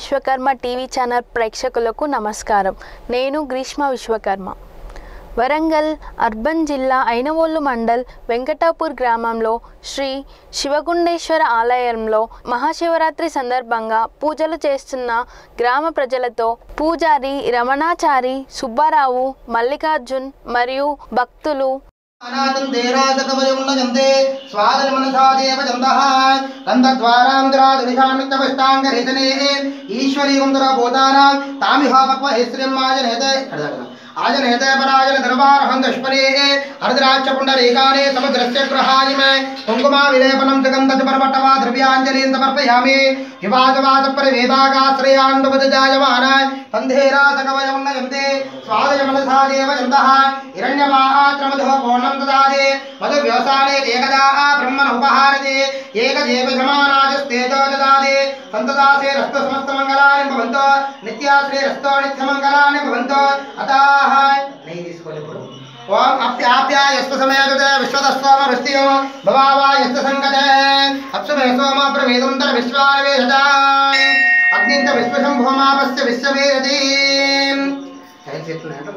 Vishwakarma TV channel ప్రేక్షకులకు నమస్కారం నేను గ్రీష్మ విశ్వకర్మ వరంగల్ అర్బన్ జిల్లా ఐనవోలు మండల్ వెంకటాపూర్ గ్రామంలో శ్రీ శివగుండేశ్వర ఆలయంలో మహాశివరాత్రి సందర్భంగా పూజలు చేస్తున్న గ్రామ ప్రజలతో పూజారి రమణాచారి సుబ్బారావు మల్లికార్జున్ మరియు భక్తులు అనాథం దేరాజకమయమున్నజంతే స్వాదన మనసాదేవ జంతః దంతద్వారాంధ్రాదునిషామిత్తవష్టాంగరేతనే ఈశ్వరీగుందర భూతానాం తామిహాపక్వ హేశ్రియం ఆజనేతే ఆజనేతే పరాజన దర్బారహం దష్పనే హరద్రాక్ష పుండరీకానే సముద్రస్య గృహాయిమే కుంకుమా విలేపనం సుగంధ పర్వటవా ద్రవ్యాంజలిం సమర్పయామి వివాదవాద పరివేదాగాశ్రయాండుపదజాయమాన తంధేరాజకమయమున్నజంతే స్వాదయ మనసాదేవ జంతః హిరణ్యమాత్రమధో పూర్ణం దదాదే మధు వ్యవసానే ఏకదా బ్రహ్మణ ఉపహారతే ఏకదేవ సమానాజస్తేజో దదాదే సంతదాసే రస్త సమస్త మంగళాని భవంతో నిత్యాశ్రీ రస్తో నిత్య మంగళాని భవంతో అతాహ నెయ్యి తీసుకోండి ఇప్పుడు ఓం అప్యాప్యాయస్త సమయతే విశ్వదస్వామ వృష్టియో భవావాయస్త సంగతే అప్సుమే సోమ ప్రవేదంతర విశ్వావేదత అగ్నింత విశ్వశంభోమాపస్య విశ్వవేదతి టైల్స్ ఎట్లున్నాయంటే